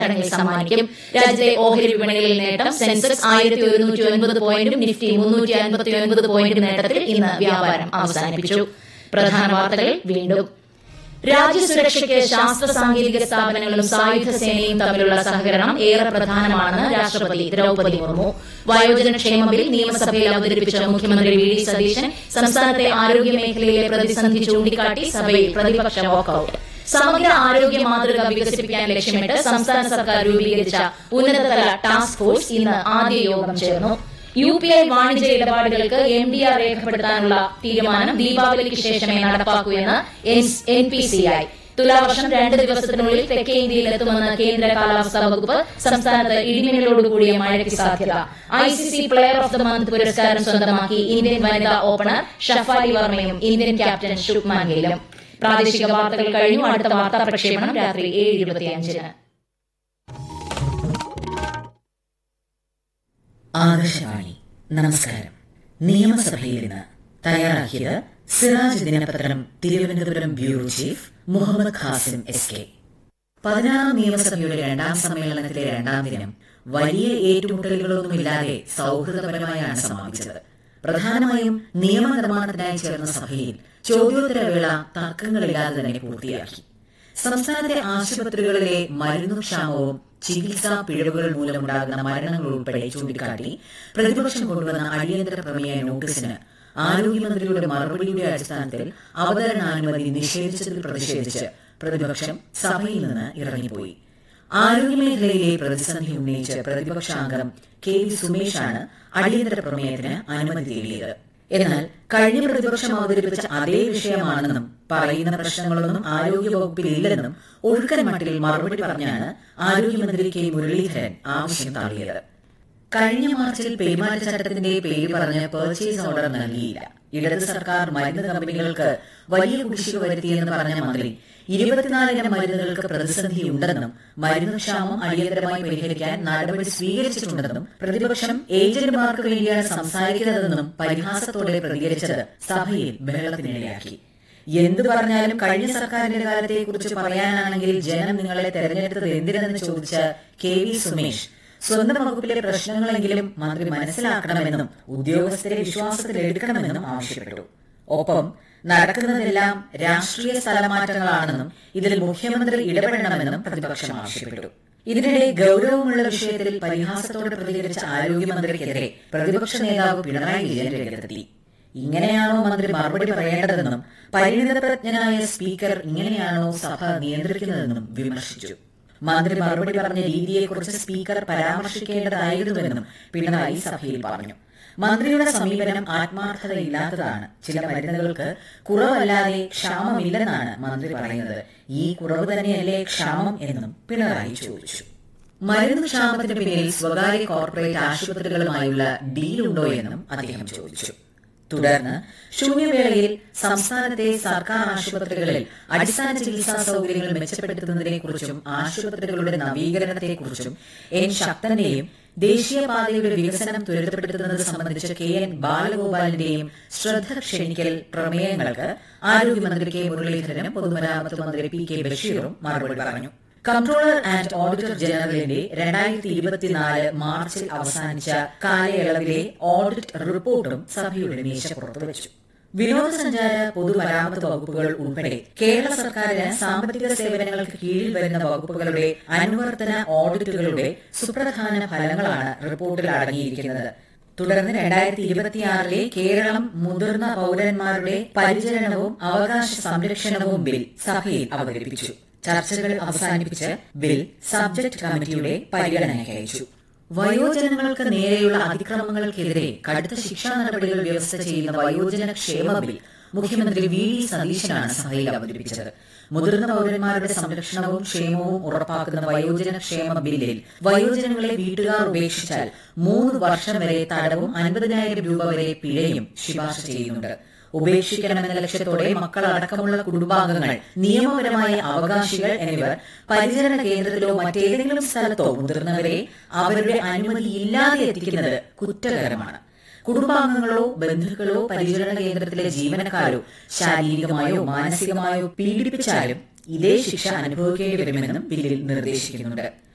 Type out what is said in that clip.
ചടങ്ങിൽ സമ്മാനിക്കും രാജ്യത്തെ ഓഹരി വിപണികളിൽ നേട്ടം സെൻസെക്സ് ആയിരത്തി ഒരുന്നൂറ്റി ഒൻപത് പോയിന്റും നിഫ്റ്റി മുന്നൂറ്റി അൻപത്തി ഒൻപത് പോയിന്റും നേട്ടത്തിൽ ഇന്ന് വ്യാപാരം അവസാനിപ്പിച്ചു പ്രധാന വാർത്തകൾ വീണ്ടും രാജ്യസുരക്ഷയ്ക്ക് ശാസ്ത്ര സാങ്കേതിക സ്ഥാപനങ്ങളും സായുധ സേനയും തമ്മിലുള്ള സഹകരണം ഏറെ പ്രധാനമാണെന്ന് രാഷ്ട്രപതി ദ്രൌപദി മുർമു വയോജന ക്ഷേമ ബിൽ നിയമസഭയിൽ അവതരിപ്പിച്ച മുഖ്യമന്ത്രി വി ഡി സതീശൻ സംസ്ഥാനത്തെ ആരോഗ്യ മേഖലയിലെ പ്രതിസന്ധി ചൂണ്ടിക്കാട്ടി സഭയിൽ പ്രതിപക്ഷ വാക്കൌട്ട് സമഗ്ര ആരോഗ്യ മാതൃക വികസിപ്പിക്കാൻ ലക്ഷ്യമിട്ട് സംസ്ഥാന സർക്കാർ രൂപീകരിച്ച ഉന്നതതല ടാസ്ക് ഫോഴ്സ് ഇന്ന് ആദ്യ യോഗം ചേർന്നു യു പി ഐ വാണിജ്യ ഇടപാടുകൾക്ക് എം ഡി ആർ രേഖപ്പെടുത്താനുള്ള തീരുമാനം ദീപാവലിക്ക് ശേഷമേ നടപ്പാക്കൂ എന്ന് എൻ പി സി ഐ തുലാവർഷം രണ്ട് ദിവസത്തിനുള്ളിൽ തെക്കേ ഇന്ത്യയിലെത്തുമെന്ന് കേന്ദ്ര കാലാവസ്ഥാ വകുപ്പ് സംസ്ഥാനത്ത് ഇടിമിന്നലോടുകൂടിയ മഴയ്ക്ക് സാധ്യത I C C player of the month പുരസ്കാരം സ്വന്തമാക്കി ഇന്ത്യൻ വനിതാ ഓപ്പണർ ഷഫാലി വർമ്മയും ഇന്ത്യൻ ക്യാപ്റ്റൻ ശുഭ്മാൻ ഗിലും പ്രാദേശിക വാർത്തകൾ കഴിഞ്ഞു അടുത്ത വാർത്താ പ്രക്ഷേപണം രാത്രി ഏഴ് ഇരുപത്തിയഞ്ചിന് ആകാശവാണി നമസ്കാരം നിയമസഭയിൽ ഇന്ന് തയ്യാറാക്കിയത് സിറാജ് ദിനപത്രം Thiruvananthapuram bureau chief Muhammad Khasim S K പതിനാറാം നിയമസഭയുടെ രണ്ടാം സമ്മേളനത്തിലെ രണ്ടാം ദിനം വലിയ ഏറ്റുമുട്ടലുകളൊന്നുമില്ലാതെ സൌഹൃദപരമായാണ് സമാപിച്ചത് പ്രധാനമായും നിയമനിർമ്മാണത്തിനായി ചേർന്ന സഭയിൽ ചോദ്യോത്തരവേള തർക്കങ്ങളില്ലാതെ തന്നെ പൂർത്തിയാക്കി സംസ്ഥാനത്തെ ആശുപത്രികളിലെ മരുന്നുക്ഷാമവും ചികിത്സാ പിഴവുകൾ മൂലമുണ്ടാകുന്ന മരണങ്ങൾ ഉൾപ്പെടെ ചൂണ്ടിക്കാട്ടി പ്രതിപക്ഷം കൊണ്ടുവന്ന അടിയന്തര പ്രമേയ നോട്ടീസിന് ആരോഗ്യമന്ത്രിയുടെ മറുപടിയുടെ അടിസ്ഥാനത്തിൽ അവതരണാനുമതി നിഷേധിച്ചതിൽ പ്രതിഷേധിച്ച് പ്രതിപക്ഷം സഭയിൽ നിന്ന് ഇറങ്ങിപ്പോയി ആരോഗ്യമേഖലയിലെ പ്രതിസന്ധി ഉന്നയിച്ച് പ്രതിപക്ഷാംഗം കെ വി സുമേഷാണ് അടിയന്തര പ്രമേയത്തിന് അനുമതി തേടിയത് എന്നാൽ കഴിഞ്ഞ പ്രതിപക്ഷം അവതരിപ്പിച്ച അതേ വിഷയമാണെന്നും പറയുന്ന പ്രശ്നങ്ങളൊന്നും ആരോഗ്യവകുപ്പിൽ ഇല്ലെന്നും ഒഴുക്കൻ മട്ടിൽ മറുപടി പറഞ്ഞാണ് ആരോഗ്യമന്ത്രി കെ മുരളീധരൻ ആവശ്യം തള്ളിയത് കഴിഞ്ഞ മാർച്ചിൽ പെരുമാറ്റച്ചട്ടത്തിന്റെ പേര് പറഞ്ഞ് പർച്ചേസ് ഓർഡർ നൽകിയില്ല ഇടത് സർക്കാർ മരുന്ന് കമ്പനികൾക്ക് വലിയ കുടിശ്ശിക വരുത്തിയെന്ന് പറഞ്ഞ മന്ത്രി ഇരുപത്തിനാലിനം മരുന്നുകൾക്ക് പ്രതിസന്ധിയുണ്ടെന്നും മരുന്ന് ക്ഷാമം അടിയന്തരമായി പരിഹരിക്കാൻ നടപടി സ്വീകരിച്ചിട്ടുണ്ടെന്നും പ്രതിപക്ഷം ഏജന്റുമാർക്ക് വേണ്ടിയാണ് സംസാരിക്കുന്നതെന്നും പരിഹാസത്തോടെ പ്രതികരിച്ചത് സഭയിൽ ബഹളത്തിനിടയാക്കി എന്തു പറഞ്ഞാലും കഴിഞ്ഞ സർക്കാരിന്റെ കാലത്തെക്കുറിച്ച് പറയാനാണെങ്കിൽ ജനം നിങ്ങളെ തെരഞ്ഞെടുത്തത് എന്തിനെന്ന് ചോദിച്ച കെ വി സുമേഷ് സ്വന്തം വകുപ്പിലെ പ്രശ്നങ്ങളെങ്കിലും മന്ത്രി മനസ്സിലാക്കണമെന്നും ഉദ്യോഗസ്ഥരെ വിശ്വാസത്തിൽ എടുക്കണമെന്നും ആവശ്യപ്പെട്ടു ഒപ്പം നടക്കുന്നതെല്ലാം രാഷ്ട്രീയ സ്ഥലമാറ്റങ്ങളാണെന്നും ഇതിൽ മുഖ്യമന്ത്രി ഇടപെടണമെന്നും പ്രതിപക്ഷം ആവശ്യപ്പെട്ടു ഇതിനിടെ ഗൌരവമുള്ള വിഷയത്തിൽ പരിഹാസത്തോടെ പ്രതികരിച്ച ആരോഗ്യമന്ത്രിക്കെതിരെ പ്രതിപക്ഷ നേതാവ് പിണറായി വിജയൻ രംഗത്തെത്തി ഇങ്ങനെയാണോ മന്ത്രി മറുപടി പറയേണ്ടതെന്നും പരിണിതപ്രജ്ഞനായ സ്പീക്കർ ഇങ്ങനെയാണോ സഭ നിയന്ത്രിക്കുന്നതെന്നും വിമർശിച്ചു മന്ത്രി മറുപടി പറഞ്ഞ രീതിയെക്കുറിച്ച് സ്പീക്കർ പരാമർശിക്കേണ്ടതായിരുന്നുവെന്നും പിണറായി സഭയിൽ പറഞ്ഞു മന്ത്രിയുടെ സമീപനം ആത്മാർത്ഥതയില്ലാത്തതാണ് ചില മരുന്നുകൾക്ക് കുറവല്ലാതെ ക്ഷാമമില്ലെന്നാണ് മന്ത്രി പറയുന്നത് ഈ കുറവ് തന്നെയല്ലേ ക്ഷാമം എന്നും പിണറായി ചോദിച്ചു മരുന്ന് ക്ഷാമത്തിന് പിന്നിൽ സ്വകാര്യ കോർപ്പറേറ്റ് ആശുപത്രികളുമായുള്ള ഡീലുണ്ടോ എന്നും അദ്ദേഹം ചോദിച്ചു തുടർന്ന് ശൂന്യവേളയിൽ സംസ്ഥാനത്തെ സർക്കാർ ആശുപത്രികളിൽ അടിസ്ഥാന ചികിത്സാ സൌകര്യങ്ങൾ മെച്ചപ്പെടുത്തുന്നതിനെക്കുറിച്ചും ആശുപത്രികളുടെ നവീകരണത്തെക്കുറിച്ചും എൻ ശക്തന്റെയും ദേശീയപാതയുടെ വികസനം ത്വരിതപ്പെടുത്തുന്നത് സംബന്ധിച്ച് കെ എൻ ബാലഗോപാലിന്റെയും ശ്രദ്ധ ക്ഷണിക്കൽ പ്രമേയങ്ങൾക്ക് ആരോഗ്യമന്ത്രി കെ മുരളീധരനും പൊതുമരാമത്ത് മന്ത്രി പി കെ ബഷീറും മറുപടി പറഞ്ഞു കൺട്രോളർ ആൻഡ് ഓഡിറ്റർ ജനറലിന്റെ രണ്ടായിരത്തി ഇരുപത്തിനാല് മാർച്ചിൽ അവസാനിച്ച കാലയളവിലെ ഓഡിറ്റ് റിപ്പോർട്ടും സഭയുടെ മേശപ്പുറത്ത് വെച്ചു വിനോദസഞ്ചാര പൊതുമരാമത്ത് വകുപ്പുകൾ ഉൾപ്പെടെ കേരള സർക്കാരിന് സാമ്പത്തിക സേവനങ്ങൾക്ക് കീഴിൽ വരുന്ന വകുപ്പുകളുടെ അനുവർത്തന ഓഡിറ്റുകളുടെ സുപ്രധാന ഫലങ്ങളാണ് റിപ്പോർട്ടിൽ അടങ്ങിയിരിക്കുന്നത് തുടർന്ന് രണ്ടായിരത്തി ഇരുപത്തിയാറിലെ കേരളം മുതിർന്ന പൌരന്മാരുടെ പരിചരണവും അവകാശ സംരക്ഷണവും ബിൽ സഭയിൽ അവതരിപ്പിച്ചു ചർച്ചകൾ അവസാനിപ്പിച്ച് ബിൽ സബ്ജക്ട് കമ്മിറ്റിയുടെ പരിഗണനയ്ക്ക് അയച്ചു വയോജനങ്ങൾക്ക് നേരെയുള്ള അതിക്രമങ്ങൾക്കെതിരെ കടുത്ത ശിക്ഷാ നടപടികൾ വ്യവസ്ഥ ചെയ്യുന്ന വയോജന ക്ഷേമ ബിൽ മുഖ്യമന്ത്രി വി ഡി സതീശനാണ് സഭയിൽ അവതരിപ്പിച്ചത് മുതിർന്ന പൌരന്മാരുടെ സംരക്ഷണവും ക്ഷേമവും ഉറപ്പാക്കുന്ന വയോജന ക്ഷേമ ബില്ലിൽ വയോജനങ്ങളെ വീട്ടുകാർ ഉപേക്ഷിച്ചാൽ മൂന്ന് വർഷം വരെ തടവും അൻപതിനായിരം രൂപ വരെ പിഴയും ശുപാർശ ചെയ്യുന്നുണ്ട് ഉപേക്ഷിക്കണമെന്ന ലക്ഷ്യത്തോടെ മക്കൾ അടക്കമുള്ള കുടുംബാംഗങ്ങൾ നിയമപരമായ അവകാശികൾ എന്നിവർ പരിചരണ കേന്ദ്രത്തിലോ മറ്റേതെങ്കിലും സ്ഥലത്തോ മുതിർന്നവരെ അവരുടെ അനുമതിയില്ലാതെ എത്തിക്കുന്നത് കുറ്റകരമാണ് കുടുംബാംഗങ്ങളോ ബന്ധുക്കളോ പരിചരണ കേന്ദ്രത്തിലെ ജീവനക്കാരോ ശാരീരികമായോ മാനസികമായോ പീഡിപ്പിച്ചാലും ഇതേ ശിക്ഷ അനുഭവിക്കേണ്ടി വരുമെന്നും ബില്ലിൽ നിർദ്ദേശിക്കുന്നുണ്ട്